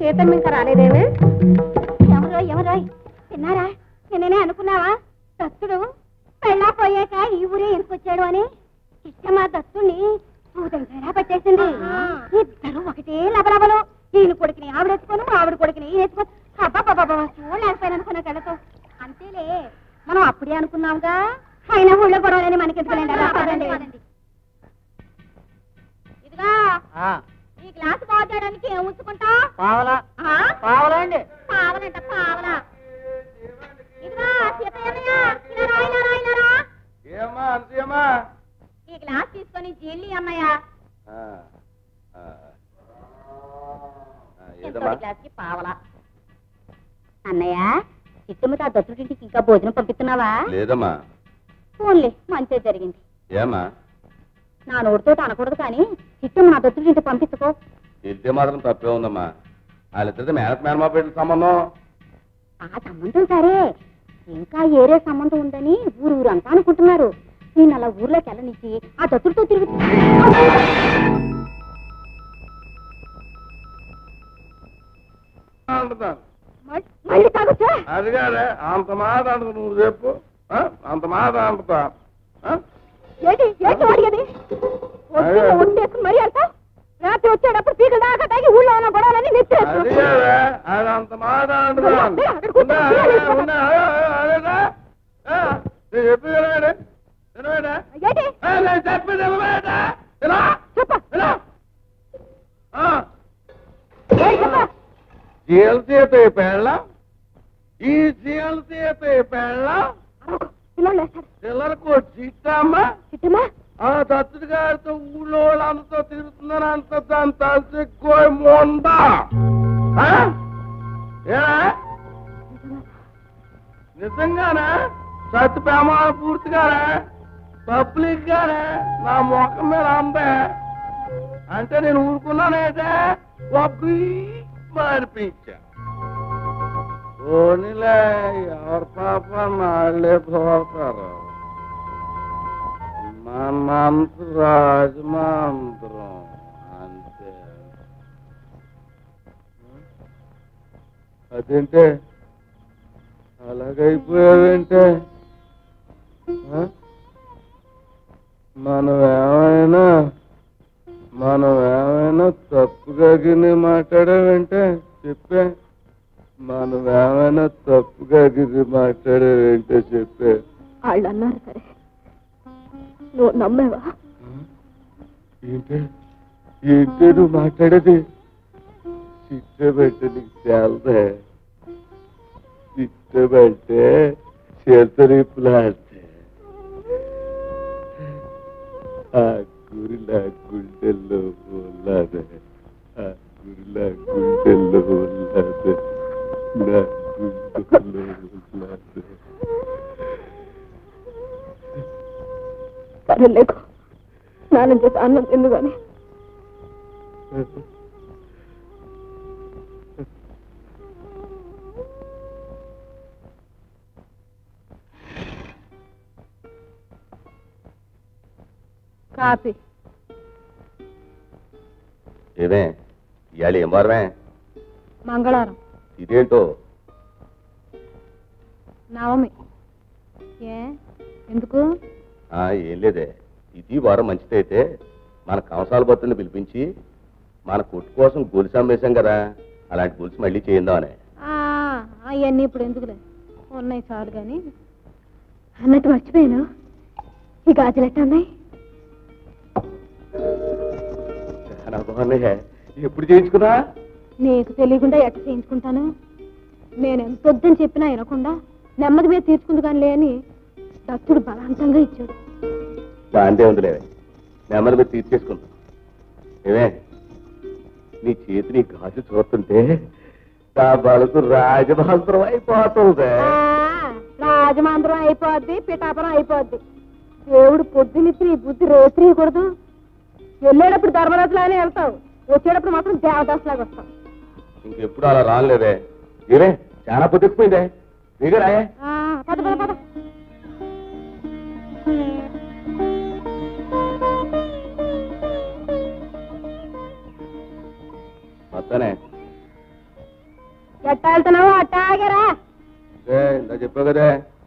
సీతమ్మ ఇంకా రాలేదేమే ఎవరో ఎవరో తిన్నారా నిన్ననే అనుకున్నావా దత్తుడు పెళ్ళా పోయాక ఈ ఊరే ఎందుకొచ్చాడు అని ఇష్టమా దత్తుడిని భూతంగా పట్టేసింది ఇద్దరు ఒకటే లబలబలు ఈయన కొడుకుని ఆవిడ ఎత్తుకోను ఆవిడ కొడుకుని ఈయన ఎత్తుకోను అబ్బాబాబా చూడలేకపోయాను అనుకున్న కళ్ళతో అంతేలే మనం అప్పుడే అనుకున్నాంగా అయినా ఊళ్ళో గొడవలని మనకి ఎందుకులేండి అలా పదండి ఇదిగా ఈ గ్లాస్ బాగు చేయడానికి ఏం ఉంచుకుంటా పావలా ఆ? పావలా అండి పావలంట పావలా ఇదిగా సీతయ్యన్నయ్య ఇలా రా ఇలా రా ఇలా రా ఏమ్మా అంతేమ్మా ఈ గ్లాస్ తీసుకొని జీల్లి అన్నయ్య ఎంతో గ్లాస్ కి పావలా అన్నయ్య చిట్టుమత దత్తుడింటికి ఇంకా భోజనం పంపిస్తున్నావా లేదమ్మా ఫోన్లే మంచి జరిగింది ఏమ్మా నా నోటితో అనకూడదు కానీ చిట్టమ్మ నా దత్తుడింటికి పంపించుకో వెళ్తే మాత్రం తప్పే ఉందమ్మా వాళ్ళిద్దరితో మేనత్ మేనమా పెట్టిన సంబంధం ఆ సంబంధం సరే ఇంకా ఏరే సంబంధం ఉందని ఊరు ఊరంతా అనుకుంటున్నారు నేను అలా ఊర్లోకి వెళ్ళనిచ్చి ఆ దత్తుడితో తిరుగు అంటున్నాను మళ్ళీ తాగొచ్చా అది కాదే అంత మాట అంటు నువ్వు చెప్పు ఆ? అంత మాట అంటుతా ఆ? ఏంటి ఏంటి అడిగేది పొద్దున్న వండేసుకుని మరీ వెళ్తా రాత్రి వచ్చేటప్పుడు పీకలు దాకా తాగి ఊళ్ళో ఉన్న గొడవలన్నీ అది నెత్తి కాదే అది అంత మాట అంటున్నాను ఉందా? ఉందా? అదేనా? ఆ? నేను చెప్పేది వినవేడే? వినవేడే? ఏంటి ఆ, నేను చెప్పేది వినవేడే? వినా? చెప్ప వినా? ఆ. ఏంటి చెప్ప జీలసీత పెళ్ళ ఈ జీలసీత పెళ్ళ పిల్లలు వేస్తారు పిల్లలకు చిట్టమ్మా చిట్టమ్మా ఆ దత్తుడి గారితో ఊళ్ళో వాళ్ళంతా తిరుగుతున్నారు అంత దాని తలసిక్కోయి మొందా ఆ? ఏరా? నిజంగానే సత్య ప్రమాణ పూర్తిగానే పబ్లిక్ గానే నా ముఖం మీద అందే అంటే నేను ఊరుకున్నానైతే ఒబ్బి మారిపించా పోనీలే ఎవరి పాప నాళ్ళే పోతారు మనంత రాజమంత్రం అంతే అదేంటే అలాగైపోయావేంటే ఆ? మనం ఏమైనా మనం ఏమైనా తప్పుగా గిని మాట్లాడావంటే చెప్పే మనం ఏమైనా తప్పుగా గిని మాట్లాడావంటే చెప్పే వాళ్ళు అన్నారు సరే నువ్వు నమ్మేవా ఏంటి ఏంటి నువ్వు మాట్లాడేది చిట్టబెట్టే నీకు తేలదే చిట్టబెట్టే చేతరిపులాడితే ఆ గురిలా గుండెల్లో ఉన్నదే ఆ గురిలా గుండెల్లో ఉన్నదే నా గుండెల్లో ఉన్నదే సరే లేకు స్నానం చేసి అన్నం తిందు కానీ కాఫీ ఏమే ఇవాళ ఏం వారమే మంగళవారం ఇదేంటో నవమి ఏ ఎందుకు ఆ, ఏం లేదే ఇది వారం మంచిదైతే మన కంసాల భర్తని పిలిపించి మన కొట్టు కోసం గొలుసు అమ్మేశాం కదా అలాంటి గొలుసు మళ్ళీ చేయిందామనే అవన్నీ ఇప్పుడు ఎందుకులే ఉన్నాయి చాలు కానీ అన్నట్టు మర్చిపోయాను ఈ గాజులు ఎట్ట ఉన్నాయి చాలా బాగున్నాయే ఎప్పుడు చేయించుకున్నా నీకు తెలియకుండా ఎట్ట చేయించుకుంటాను నేను ఎంత వద్దని చెప్పినా వినకుండా నెమ్మది మీద తీర్చుకుంది కానీ లేని దత్తుడు బలవంతంగా ఇచ్చాడు దాంతే ఉందిలే నెమ్మది మీద తీర్చేసుకుందాం ఏమే నీ చేతి నీ గాజు చూస్తుంటే నా బలకు రాజభాస్త్రం అయిపోతుంది రాజమాంధ్రం అయిపోద్ది పిఠాపురం అయిపోద్ది దేవుడు పొద్దునిచ్చి నీ బుద్ధి రేత్రియకూడదు వెళ్ళేటప్పుడు ధర్మరథలానే వెళ్తావు వచ్చేటప్పుడు మాత్రం దేవదాసులాగా వస్తావు ఇంకెప్పుడు అలా రానులేదే ఏమే చాలా పొద్దుకుపోయిందే దిగరాయే ఆ, పద పద పద వస్తానే ఎట్టా వెళ్తున్నావు అట్టాగరా ఏ, ఇందా చెప్పావు కదా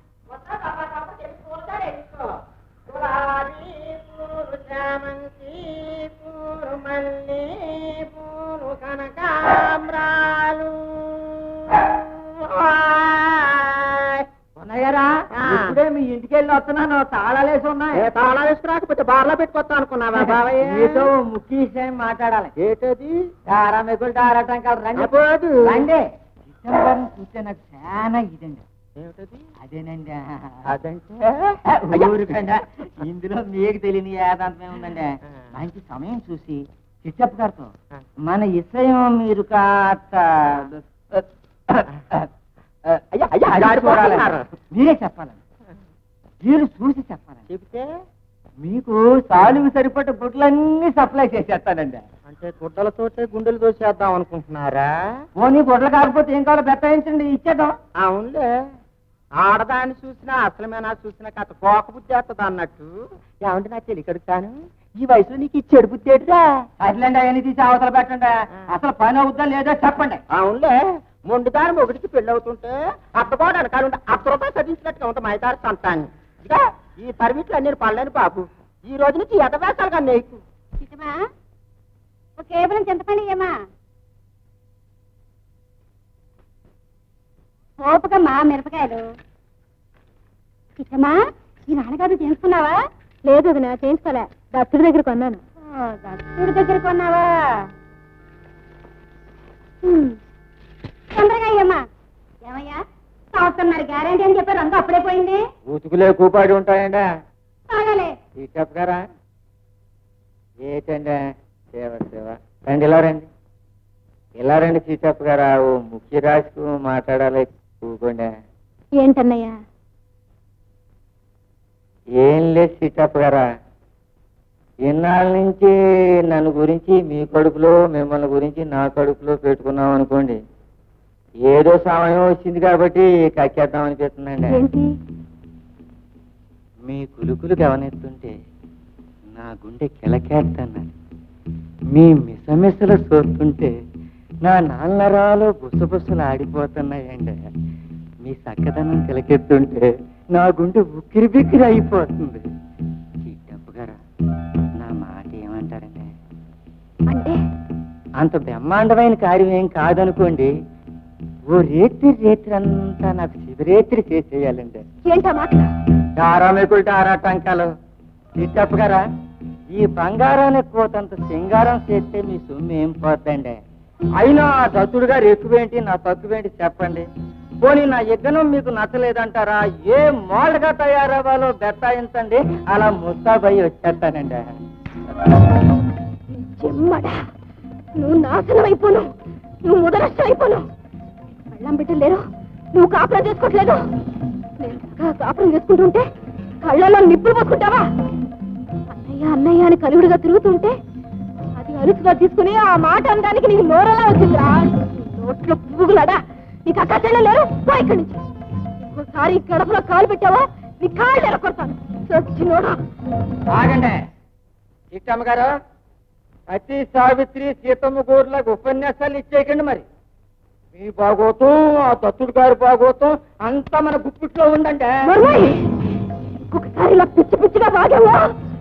ఉన్నాయరా ఇప్పుడే మీ ఇంటికి వెళ్ళి వస్తున్నాను తాళాలేసి ఉన్నాయి తాళాలు వేసుకురాకపోతే బార్లో పెట్టుకొస్తా అనుకున్నావా బాబాయ్ మీతో ముఖ్య విషయం మాట్లాడాలి ఏంటది తారా మెగులు తారాటం కాదు రండి పోదు రండి డిసెంబర్ చూస్తే నాకు చాలా ఇదండి ఏమిటది అదేనండి అదంటే ఊరికండి ఇందులో మీకు తెలియని ఏదాంతమే ఉందండి మంచి సమయం చూసి చిట్టప్ప గారితో మన ఇసయం మీరు కాస్త అయ్యా అయ్యా అది చూడాలి. మీరే చెప్పాలండి మీరు చూసి చెప్పాలండి చెప్తే మీకు సాలుగు సరిపడ్డ గుడ్లన్నీ సప్లై చేసేస్తానండి అంటే గుడ్డలతోటే గుండెలు దోసేద్దాం అనుకుంటున్నారా పోనీ గుడ్డలు కాకపోతే ఏం కావాలో బెత్తాయించండి ఇచ్చేద్దాం అవునులే ఆడదాన్ని చూసినా అసలమేనా చూసినా కథ కోక బుద్ధి వేస్తుంది అన్నట్టు ఏమంటే నా చెల్లి కడుగుతాను ఈ వయసులో నీకు ఇచ్చేడు బుద్ధి ఏడురా అట్లండి అవన్నీ తీసి అవతల పెట్టండి అసలు పని అవుద్దా లేదా చెప్పండి అవునులే మొండిదారం ఒకటికి పెళ్లి అవుతుంటే అత్తకోడు వెనకాల ఉంటే అర్ధ రూపాయలు చదివించినట్టుగా ఉంటా మైదారు సంతాన్ని ఇక ఈ సర్వీసులు అన్ని పడలేని బాబు ఈ రోజు నుంచి ఎదవేశాలు కానీ నీకు చిట్టమా ఒక కేవలం చింతపండి ఏమా ఓపుకమ్మా మిరపకాయలు చిట్టమా ఈ నాన్నగారు చేయించుకున్నావా లేదు అది నా చేయించుకోలే దత్తుడి దగ్గర కొన్నాను దత్తుడి దగ్గర కొన్నావా హ్మ్. తొందరగా అయ్యమ్మా ఏమయ్యా సంవత్సరంన్నర గ్యారంటీ అని చెప్పి రంగు అప్పుడే పోయింది ఊతుకులే కూపాడి ఉంటాయండి తాగాలే ఈ చెప్పగారా ఏంటండి సేవ సేవ రండి ఇలా రండి ఇలా రండి సీతప్ప గారా ఓ ముఖ్య రాజుకు మాట్లాడాలి కూకోండి ఏంటన్నయ్యా ఏం లేదు సీతప్ప గారా ఇన్నాళ్ళ నుంచి నన్ను గురించి మీ కడుపులో మిమ్మల్ని గురించి నా కడుపులో పెట్టుకున్నాం అనుకోండి ఏదో సమయం వచ్చింది కాబట్టి కక్కేద్దాం అనిపిస్తుందండి ఏంటి మీ కులుకులు గమనిస్తుంటే నా గుండె కిలకేస్తున్నది మీ మిసమిసలు చూస్తుంటే నా నాన్నరాలు బుసబుసలు ఆడిపోతున్నాయండి మీ చక్కదనం తిలకెత్తుంటే నా గుండె ఉక్కిరి బిక్కిరి అయిపోతుంది చిట్టప్పు గారా నా మాట ఏమంటారండి అంటే అంత బ్రహ్మాండమైన కార్యం ఏం కాదనుకోండి ఓ రేత్రి రేత్రి అంతా నాకు శివరేత్రి చేసేయాలండి ఏంటా మాటలు తారామికులు తారా టంకాలు చిట్టప్పు గారా ఈ బంగారానికి కోతంత సింగారం చేస్తే మీ సొమ్ము ఏం పోతండి అయినా ఆ దత్తుడు గారు ఎక్కువేంటి నా తక్కువేంటి చెప్పండి పోనీ నా యజ్ఞం మీకు నచ్చలేదంటారా ఏ మోడల్గా తయారవ్వాలో బెత్తాయించండి అలా ముస్తాబయ్యి వచ్చేస్తానండి చెమ్మడా నువ్వు నాశనం అయిపోను నువ్వు ముదరష్టం అయిపోను కళ్ళం బిడ్డలేరు నువ్వు కాపురం చేసుకోవట్లేదు నేను చక్కగా కాపురం చేసుకుంటుంటే కళ్ళలో నిప్పులు పోసుకుంటావా అన్నయ్య అన్నయ్య అని కలుగుడుగా తిరుగుతుంటే అది అలుసుగా తీసుకుని ఆ మాట అనడానికి నీకు నోరలా వచ్చిందిరా నీ నోట్లో పువ్వులాడా నీకు అక్క చెల్లెలేరు పో ఇక్కడి నుంచి ఇంకోసారి ఈ గడపలో కాలు పెట్టావా నీ కాళ్ళు ఎరకొడతాను చచ్చినోడా ఆగండి చిట్టమ్మ గారు అతి సావిత్రి సీతమ్మ గోరులకు ఉపన్యాసాలు ఇచ్చేయకండి మరి మీ బాగోతం ఆ దత్తుడు గారి బాగోతం అంతా మన గుప్పిట్లో ఉందండి మర్మయ్! ఇంకొకసారి ఇలా పిచ్చి పిచ్చిగా బాగావా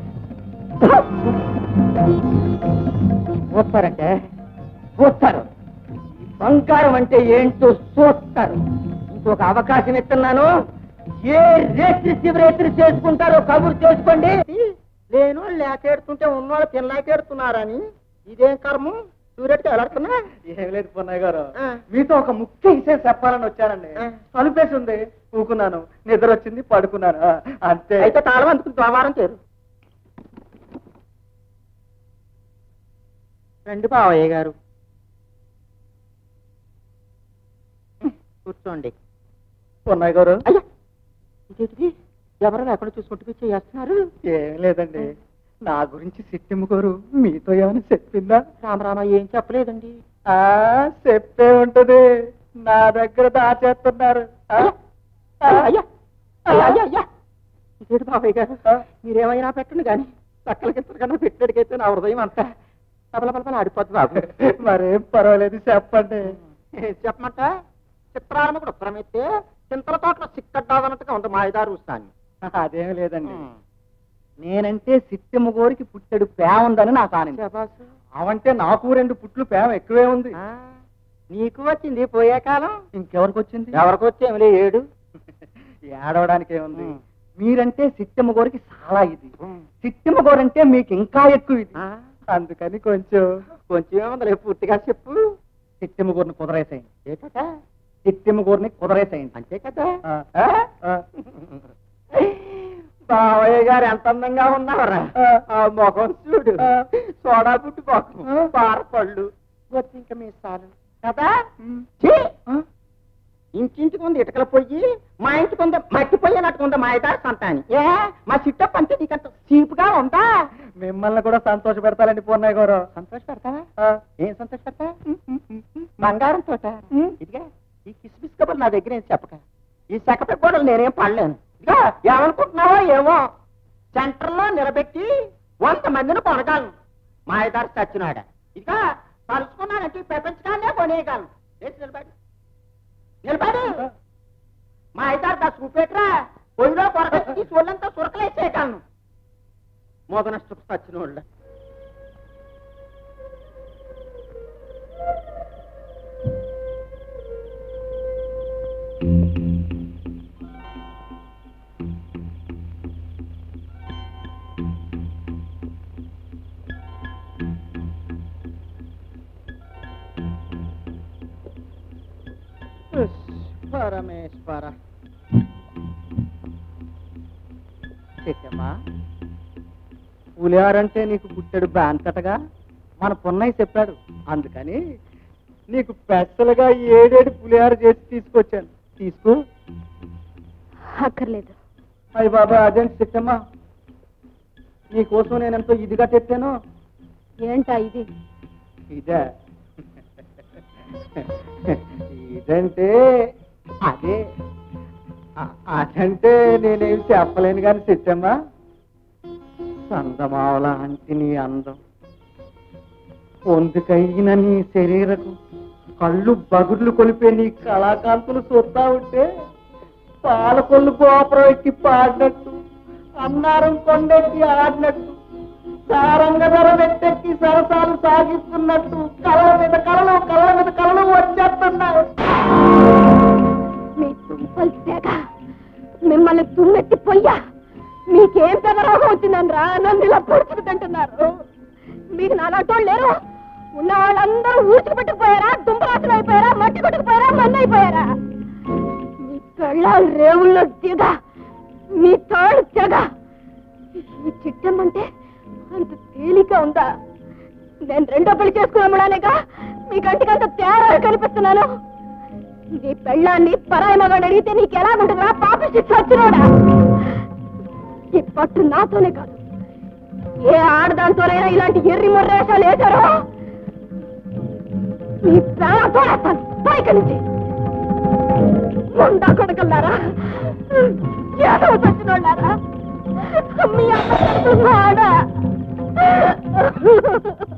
చూస్తారంటే చూస్తారు ఈ బంగారం అంటే ఏంటో చూస్తారు ఇంకొక అవకాశం ఇస్తున్నాను ఏ రేత్రి శివరేత్రి చేసుకుంటారో కబురు చేసుకోండి లేను లేకెడుతుంటే ఉన్నవాళ్ళు తినలేకెడుతున్నారని ఇదేం కర్మం సూర్యుడికి ఎలాడుతున్నా ఏం లేదు పున్నయ్య గారు ఆ. మీతో ఒక ముఖ్య విషయం చెప్పాలని వచ్చానండి ఆ. తలుపేసి ఉంది ఊకున్నాను నిద్ర వచ్చింది పడుకున్నాను ఆ, అంతే అయితే తాళం అందుకుని ద్వారం చేరు రండి బావయ్య గారు కూర్చోండి పున్నయ్య గారు అయ్యా ఇదేంటిది ఎవరు లేకుండా చూసుకుంటూ పిచ్చి చేస్తున్నారు ఏం లేదండి నా గురించి సిట్టిమ్మ గారు మీతో ఏమైనా చెప్పిందా రామరామ ఏం చెప్పలేదండి ఆ చెప్పే ఉంటది నా దగ్గర దాచేస్తున్నారు ఆ, ఆ, అయ్యా అయ్యా అయ్యా అయ్యా ఇదేంటి బాబాయ్ గారు ఆ. మీరేమైనా పెట్టండి కానీ పక్కల కింద కన్నా పెట్టడికైతే నా హృదయం అంతా పదల పదల ఆడిపోద్ది బాబు మరేం పర్వాలేదు చెప్పండి చెప్పమంట చిత్రాలను ఉత్తరం ఎత్తే చింతల తోటలో సిక్కడ్డాదన్నట్టుగా ఉంది మాయదారు ఉస్తాన్ని అదేం లేదండి నేనంటే సిట్టెమ్మ గోరికి పుట్టెడు ప్రేమ ఉందని నాకు ఆనందం అవంటే నాకు రెండు పుట్లు ప్రేమ ఎక్కువే ఉంది నీకు వచ్చింది పోయే కాలం ఇంకెవరికి వచ్చింది ఎవరికి వచ్చేమిలే ఏడు ఏడవడానికి ఏముంది ఉం. మీరంటే సిట్టెమ్మ గోరికి చాలా ఇది సిట్టెమ్మ గోరంటే మీకు ఇంకా ఎక్కువ ఇది అందుకని కొంచెం కొంచెం ఏముంది పూర్తిగా చెప్పు సిట్టెమ్మ గోరిని కుదరేసేయండి ఏటట సిట్టెమ్మ గోరిని కుదరేసేయండి అంతే కదా ఆ. ఆ? ఆ. బావయ్య గారు ఎంత అందంగా ఉన్నావరా ఆ. ఆ ముఖం చూడు ఆ. సోడా పుట్టి ముఖం ఆ. పారపళ్ళు వచ్చి ఇంకా మీ సాలు కదా ఉం. ఛీ! ఆ? ఇంటింటికి ఉంది ఇటుకల పొయ్యి మా ఇంటికి ఉంది మట్టి పొయ్యి అన్నట్టుగా ఉంది మా ఇదారు సంతాని ఏ మా చిట్టప్ప అంతే నీకంత చీపుగా ఉందా మిమ్మల్ని కూడా సంతోష పెడతాలండి పూర్ణయ్య గారు సంతోష పెడతావా ఆ. ఏం సంతోష పెడతా బంగారం తోట ఇదిగా ఈ కిస్మిస్ కబర్ నా దగ్గర ఏం చెప్పక ఈ సెకపై కూడా నేనేం పడలేను ఇదిగా ఏమనుకుంటున్నావో ఏమో సెంటర్ లో నిలబెట్టి వంద మందిని కొనగలను మా ఇదారు చచ్చినాడ ఇదిగా తలుచుకున్నానంటే ఈ ప్రపంచకాన్నే కొనేయగలను లేచి నిలబడి నిలబడి మా ఇదారు దా చూపెట్రా పొయ్యిలో కొరకొచ్చి సోళ్ళంతా సురకలేసేయగలను మోద నష్టపు చచ్చిన వాళ్ళ పరమేశ్వర చెట్టమ్మా పులిహారంటే నీకు పుట్టెడు బ్రాంతటగా మన పున్నయ్య చెప్పాడు అందుకని నీకు స్పెషల్గా ఏడేడు పులిహార చేసి తీసుకొచ్చాను తీసుకో అక్కర్లేదు అయ్యి బాబా అదేంటి చెట్టమ్మా నీకోసం నేను ఎంతో ఇదిగా తెచ్చాను ఏంటా ఇది ఇదే ఇదంటే అదే అ- అదంటే నేనేం చెప్పలేను కానీ చెట్టమ్మా సందమావల అంటే నీ అందం పొందుకైన నీ శరీరకు కళ్ళు బగుర్లు కొలిపే నీ కళాకాంతులు చూస్తా ఉంటే పాలకొల్లు గోపురం ఎక్కి పాడినట్టు అన్నారం కొండెక్కి ఆడినట్టు సారంగధర నెట్టెక్కి సరసాలు సాగిస్తున్నట్టు కళ్ళ మీద కళలు కళ్ళ మీద కళలు వచ్చేస్తున్నాయి మీ తుంపలు తెగ మిమ్మల్ని తుమ్మెత్తి పొయ్యా మీకేం పెద్ద రోగం వచ్చిందనరా నన్ను ఇలా పొడుచుకు తింటున్నారు మీకు నాలాంటోళ్ళు లేరు ఉన్న వాళ్ళందరూ ఊడ్చుకు పెట్టుకుపోయారా దుంపరాసులు అయిపోయారా మట్టి కొట్టుకుపోయారా మంది అయిపోయారా మీ కళ్ళాలు రేవుల్లో దిగ మీ తాళ్ళు తెగ ఈ చిట్టమ్మంటే అంత తేలిక ఉందా నేను రెండో పెళ్లి చేసుకున్నామడానేగా మీ కంటికి అంత తేడా కనిపిస్తున్నాను నీ పెళ్ళాన్ని పరాయి మగాడు అడిగితే నీకు ఎలా ఉంటుందా పాప శిక్ష వచ్చినోడా ఈ పట్టు నాతోనే కాదు ఏ ఆడదాంతోనైనా ఇలాంటి ఎర్రి మొర్రేషాలు వేశారో నీ ప్రాణంతో పైకి నుంచి ముండా కొడకల్లారా ఏదో చచ్చినోళ్ళారా మీ అమ్మ ఆడ